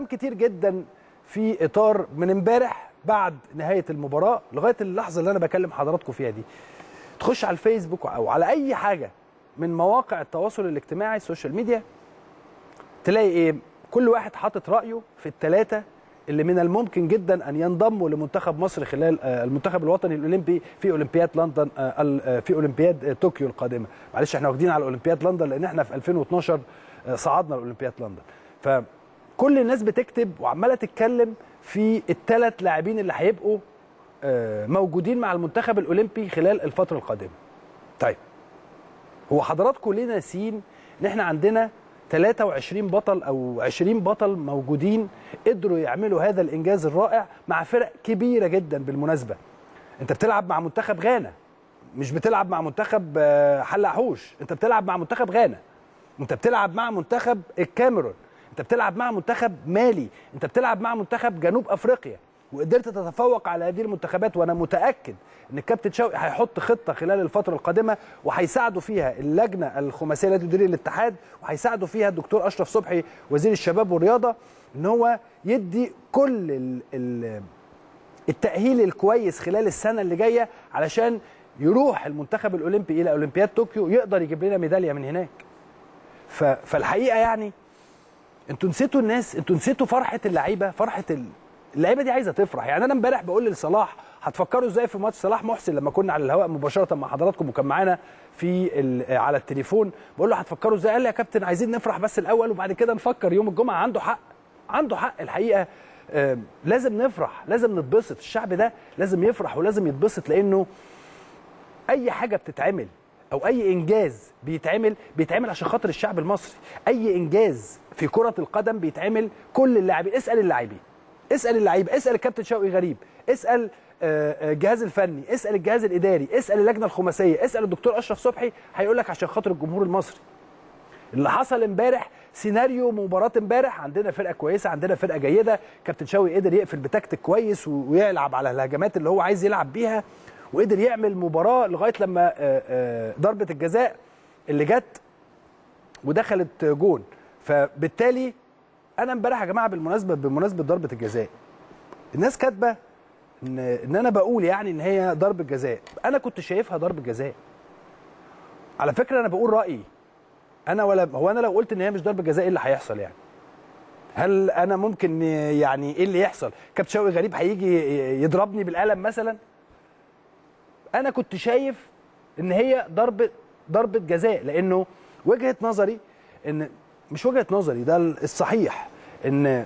كلام كتير جدا في اطار من امبارح بعد نهايه المباراه لغايه اللحظه اللي انا بكلم حضراتكم فيها دي تخش على الفيسبوك او على اي حاجه من مواقع التواصل الاجتماعي السوشيال ميديا تلاقي ايه كل واحد حاطط رايه في الثلاثه اللي من الممكن جدا ان ينضموا لمنتخب مصر خلال آه، المنتخب الوطني الاولمبي في اولمبياد لندن آه، ال- آه، في اولمبياد آه، طوكيو القادمه معلش احنا واخدين على اولمبياد لندن لان احنا في 2012 آه، صعدنا لاولمبياد لندن فكل الناس بتكتب وعماله تتكلم في الثلاث لاعبين اللي هيبقوا آه، موجودين مع المنتخب الاولمبي خلال الفتره القادمه طيب هو حضراتكم ليه ناسيين ان احنا عندنا 23 بطل او 20 بطل موجودين قدروا يعملوا هذا الانجاز الرائع مع فرق كبيره جدا بالمناسبه انت بتلعب مع منتخب غانا مش بتلعب مع منتخب آه، حلق حوش انت بتلعب مع منتخب غانا انت بتلعب مع منتخب الكاميرون انت بتلعب مع منتخب مالي انت بتلعب مع منتخب جنوب افريقيا وقدرت تتفوق على هذه المنتخبات وانا متاكد ان الكابتن شوقي هيحط خطه خلال الفتره القادمه وهيساعدوا فيها اللجنه الخماسيه التي تدير الاتحاد وهيساعدوا فيها الدكتور اشرف صبحي وزير الشباب والرياضه ان هو يدي كل ال ال التأهيل الكويس خلال السنة اللي جاية علشان يروح المنتخب الأولمبي إلى أولمبياد طوكيو يقدر يجيب لنا ميدالية من هناك ف... فالحقيقة يعني انتوا نسيتوا الناس انتوا نسيتوا فرحة اللعيبة فرحة ال- اللعيبة دي عايزة تفرح يعني أنا امبارح بقول لصلاح هتفكروا ازاي في ماتش صلاح محسن لما كنا على الهواء مباشرة مع حضراتكم وكان معانا في ال... على التليفون بقول له هتفكروا ازاي قال لي يا كابتن عايزين نفرح بس الأول وبعد كده نفكر يوم الجمعة عنده حق عنده حق الحقيقة آه، لازم نفرح لازم نتبسط الشعب ده لازم يفرح ولازم يتبسط لانه اي حاجه بتتعمل او اي انجاز بيتعمل بيتعمل عشان خاطر الشعب المصري اي انجاز في كره القدم بيتعمل كل اللاعبين اسال اللاعبين اسال اللعيبه اسال الكابتن شوقي غريب اسال آه، آه، الجهاز الفني اسال الجهاز الاداري اسال اللجنه الخماسيه اسال الدكتور اشرف صبحي هيقول لك عشان خاطر الجمهور المصري اللي حصل امبارح سيناريو مباراه امبارح عندنا فرقه كويسه عندنا فرقه جيده كابتن شوقي قدر يقفل بتكتيك كويس و- ويلعب على الهجمات اللي هو عايز يلعب بيها وقدر يعمل مباراه لغايه لما آه، آه، ضربه الجزاء اللي جت ودخلت جون فبالتالي انا امبارح يا جماعه بالمناسبه بمناسبه ضربه الجزاء الناس كاتبه ان ان انا بقول يعني ان هي ضربه جزاء انا كنت شايفها ضربه جزاء على فكره انا بقول رايي انا ولا هو انا لو قلت ان هي مش ضربه جزاء ايه اللي هيحصل يعني هل انا ممكن يعني ايه اللي يحصل كابتن شوقي غريب هيجي يضربني بالقلم مثلا انا كنت شايف ان هي ضربه ضربه جزاء لانه وجهه نظري ان مش وجهه نظري ده الصحيح ان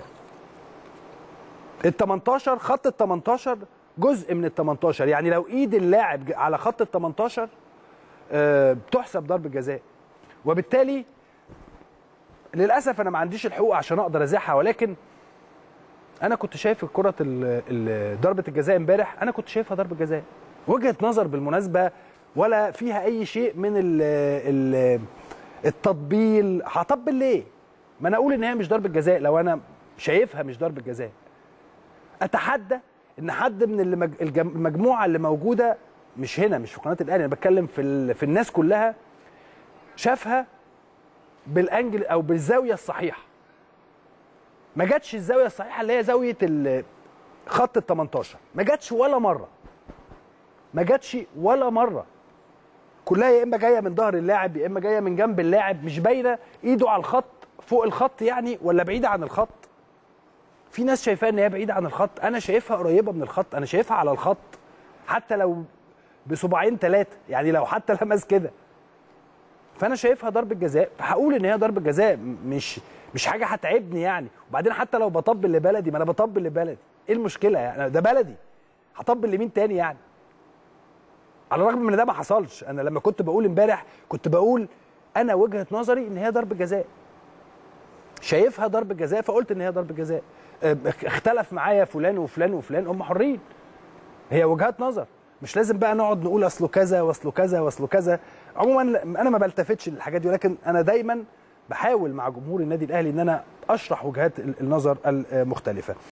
ال 18 خط ال 18 جزء من ال 18 يعني لو ايد اللاعب ج- على خط ال 18 آه، بتحسب ضربه جزاء وبالتالي للاسف انا ما عنديش الحقوق عشان اقدر ازاحها ولكن انا كنت شايف الكره ال- ال- ضربه الجزاء امبارح انا كنت شايفها ضربه جزاء وجهه نظر بالمناسبه ولا فيها اي شيء من ال ال التطبيل هطبل ليه ما انا اقول ان هي مش ضربه جزاء لو انا شايفها مش ضربه جزاء اتحدى ان حد من اللي مج- الجم- المجموعه اللي موجوده مش هنا مش في قناه الاهلي انا بتكلم في ال- في الناس كلها شافها بالانجل او بالزاويه الصحيحه ما جاتش الزاويه الصحيحه اللي هي زاويه ال- خط ال 18 ما جاتش ولا مره ما جاتش ولا مره كلها يا اما جايه من ظهر اللاعب يا اما جايه من جنب اللاعب مش باينه ايده على الخط فوق الخط يعني ولا بعيده عن الخط في ناس شايفاها ان هي بعيده عن الخط انا شايفها قريبه من الخط انا شايفها على الخط حتى لو بصباعين ثلاثه يعني لو حتى لمس كده فانا شايفها ضربه جزاء فهقول ان هي ضربه جزاء م- مش مش حاجه هتعبني يعني وبعدين حتى لو بطبل لبلدي ما انا بطبل لبلدي ايه المشكله يعني ده بلدي هطبل لمين تاني يعني على الرغم من ان ده ما حصلش انا لما كنت بقول امبارح كنت بقول انا وجهه نظري ان هي ضربه جزاء شايفها ضربه جزاء فقلت ان هي ضربه جزاء اه، اختلف معايا فلان وفلان وفلان هم حرين هي وجهات نظر مش لازم بقى نقعد نقول اصله كذا واصله كذا واصله كذا عموما انا ما بلتفتش للحاجات دي ولكن انا دايما بحاول مع جمهور النادي الاهلي ان انا اشرح وجهات النظر المختلفه